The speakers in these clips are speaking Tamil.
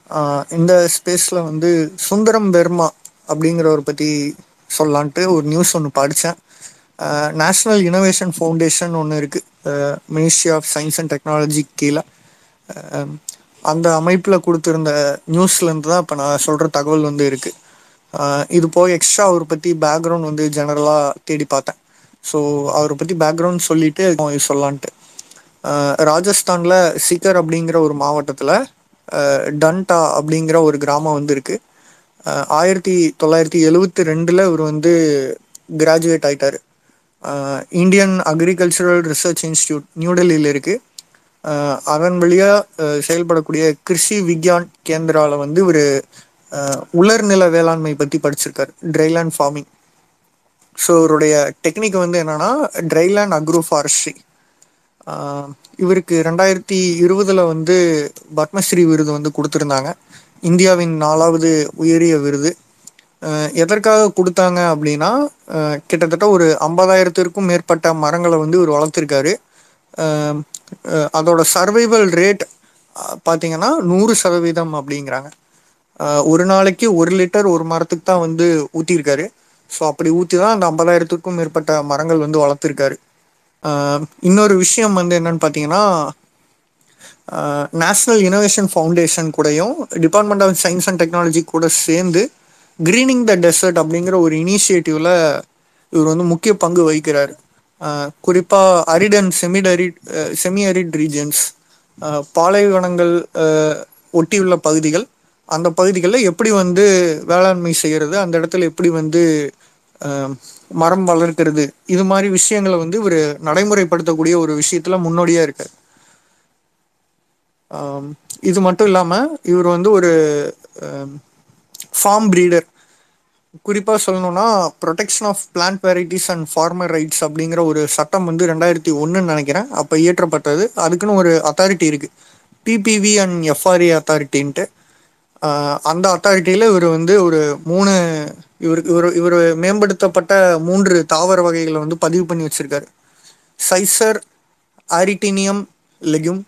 ஆஹ் இந்த ஸ்பேஸ்ல வந்து சுந்தரம் பெர்மா அப்படிங்கிறவரை பத்தி சொல்லலான்ட்டு ஒரு நியூஸ் ஒன்று படித்தேன் நேஷ்னல் இனோவேஷன் ஃபவுண்டேஷன் ஒன்று இருக்கு ministry of science and technology கீழே அஹ் அந்த அமைப்பில் கொடுத்துருந்த நியூஸ்லேருந்து தான் இப்போ நான் சொல்கிற தகவல் வந்து இருக்கு ஆஹ் இது போக எக்ஸ்ட்ரா அவரை பற்றி பேக்ரவுண்ட் வந்து ஜெனரலாக தேடி பார்த்தேன் ஸோ அவரை பற்றி பேக்ரவுண்ட் சொல்லிட்டு இது சொல்லலான்ட்டு ஆஹ் ராஜஸ்தான்ல சிக்கர் அப்படிங்கிற ஒரு மாவட்டத்தில் டன்டா அப்படிங்கிற ஒரு கிராமம் வந்து இருக்கு ஆஹ் ஆயிரத்தி தொள்ளாயிரத்தி எழுவத்தி ரெண்டுல இவர் வந்து கிராஜுவேட் ஆயிட்டாரு ஆஹ் இந்தியன் அக்ரிகல்ச்சரல் ரிசர்ச் இன்ஸ்டியூட் நியூடெல்லியில் இருக்கு ஆஹ் அதன் வழியா ஆஹ் செயல்படக்கூடிய கிருஷி விக்யான் கேந்திரால வந்து ஒரு உலர்நில வேளாண்மை பத்தி படிச்சிருக்காரு ட்ரைலேண்ட் ஃபார்மிங் ஸோ இவருடைய டெக்னிக் வந்து என்னன்னா ட்ரைலேண்ட் அக்ரோ ஃபாரஸ்ட்ரி இவருக்கு ரெண்டாயிரத்தி இருபதுல வந்து பத்மஸ்ரீ விருது வந்து கொடுத்துருந்தாங்க இந்தியாவின் நாலாவது உயரிய விருது அஹ் எதற்காக கொடுத்தாங்க அப்படின்னா அஹ் கிட்டத்தட்ட ஒரு ஐம்பதாயிரத்திற்கும் மேற்பட்ட மரங்களை வந்து இவர் வளர்த்துருக்காரு அஹ் அஹ் அதோட சர்வைவல் ரேட் பார்த்தீங்கன்னா நூறு சதவீதம் அப்படிங்கிறாங்க அஹ் ஒரு நாளைக்கு ஒரு லிட்டர் ஒரு மரத்துக்கு தான் வந்து ஊற்றிருக்காரு ஸோ அப்படி ஊற்றி தான் அந்த ஐம்பதாயிரத்துக்கும் மேற்பட்ட மரங்கள் வந்து வளர்த்துருக்காரு ஆஹ் இன்னொரு விஷயம் வந்து என்னன்னு பார்த்தீங்கன்னா நேஷ்னல் இனோவேஷன் ஃபவுண்டேஷன் கூடயும் department of science and technology கூட சேர்ந்து கிரீனிங் த டெசர்ட் அப்படிங்கிற ஒரு இனிஷியேட்டிவ்ல இவர் வந்து முக்கிய பங்கு வகிக்கிறார் ஆஹ் குறிப்பா arid and semi arid semi arid regions பாலைவனங்கள் ஆஹ் ஒட்டியுள்ள பகுதிகள் அந்த பகுதிகளில் எப்படி வந்து வேளாண்மை செய்யறது அந்த இடத்துல எப்படி வந்து ஆஹ் மரம் வளர்க்கிறது இது மாதிரி விஷயங்களை வந்து இவர் நடைமுறைப்படுத்தக்கூடிய ஒரு விஷயத்துல முன்னோடியா இருக்கார் ஆம், இது மட்டும் இல்லாம இவர் வந்து ஒரு ஃபார்ம் பிரீடர் குறிப்பா சொல்லணும்னா protection of plant varieties and farmer rights அப்படிங்கிற ஒரு சட்டம் வந்து ரெண்டாயிரத்தி ஒன்றுன்னு நினைக்கிறேன் அப்போ இயற்றப்பட்டது அதுக்குன்னு ஒரு அத்தாரிட்டி இருக்கு பிபிவி அண்ட் எஃப்ஆர்ஏ அத்தாரிட்டின்ட்டு அந்த அத்தாரிட்டியில் இவர் வந்து ஒரு மூணு இவர் இவர் இவர் மேம்படுத்தப்பட்ட மூன்று தாவர வகைகளை வந்து பதிவு பண்ணி வச்சிருக்காரு Cicer arietinum legume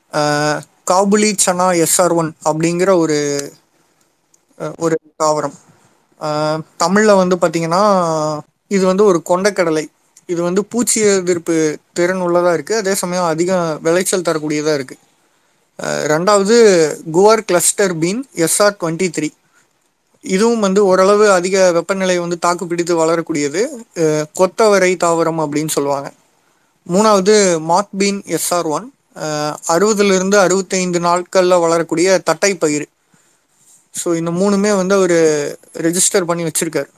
kabuli chana SR one அப்படிங்கிற ஒரு அஹ், ஒரு தாவரம் அஹ், தமிழ்ல வந்து பாத்தீங்கன்னா இது வந்து ஒரு கொண்டக்கடலை இது வந்து பூச்சி எதிர்ப்பு திறன் உள்ளதா இருக்கு அதே சமயம் அதிக விளைச்சல் தரக்கூடியதா இருக்கு அஹ், ரெண்டாவது guar cluster bean SR twenty three இதுவும் வந்து ஓரளவு அதிக வெப்பநிலை வந்து தாக்கு பிடித்து வளரக்கூடியது அஹ், கொத்தவரை தாவரம் அப்படின்னு சொல்லுவாங்க மூணாவது மாத்பீன் எஸ்ஆர் ஒன் அறுபதுல இருந்து அறுபத்தைந்து நாட்கள்ல வளரக்கூடிய தட்டை பயிர் ஸோ இந்த மூணுமே வந்து அவர் ரெஜிஸ்டர் பண்ணி வச்சிருக்காரு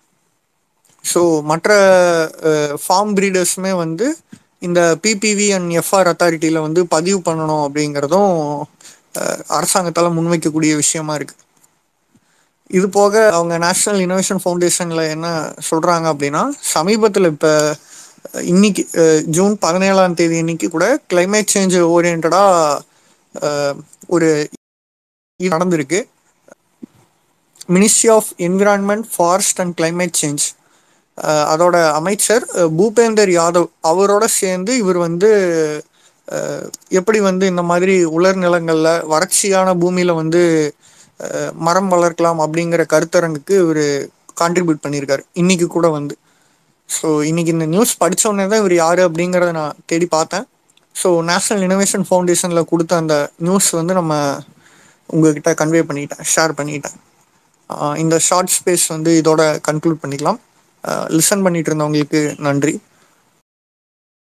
ஸோ மற்ற ஃபார்ம் பிரீடர்ஸுமே வந்து இந்த பிபிவி அண்ட் எஃப்ஆர் அத்தாரிட்டியில் வந்து பதிவு பண்ணணும் அப்படிங்கிறதும் அஹ், அரசாங்கத்தால முன்வைக்கக்கூடிய விஷயமா இருக்கு இது போக அவங்க நேஷனல் இனோவேஷன் ஃபவுண்டேஷன்ல என்ன சொல்றாங்க அப்படின்னா சமீபத்தில் இப்ப இன்னைக்கு அஹ், ஜூன் பதினேழாம் தேதி இன்னைக்கு கூட கிளைமேட் சேஞ்ச் ஓரியன்டா ஒரு இது நடந்திருக்கு ministry of environment forest and climate change அதோட அமைச்சர் அஹ், பூபேந்தர் யாதவ் அவரோட சேர்ந்து இவர் வந்து அஹ், எப்படி வந்து இந்த மாதிரி உலர் நிலங்கள்ல வறட்சியான பூமியில வந்து அஹ், மரம் வளர்க்கலாம் அப்படிங்கிற கருத்தரங்குக்கு இவர் கான்ட்ரிபியூட் பண்ணியிருக்காரு இன்னைக்கு கூட வந்து ஸோ இன்னைக்கு இந்த நியூஸ் படிச்ச உடனே தான் இவர் யாரு அப்படிங்கிறத நான் தேடி பார்த்தேன் ஸோ நேஷனல் இனோவேஷன் ஃபவுண்டேஷனில் கொடுத்த அந்த நியூஸ் வந்து நம்ம உங்ககிட்ட கன்வே பண்ணிட்டேன் ஷேர் பண்ணிட்டேன் ஆஹ் இந்த ஷார்ட் ஸ்பேஸ் வந்து இதோட கன்க்ளூட் பண்ணிக்கலாம் லிசன் பண்ணிட்டு இருந்தவங்களுக்கு நன்றி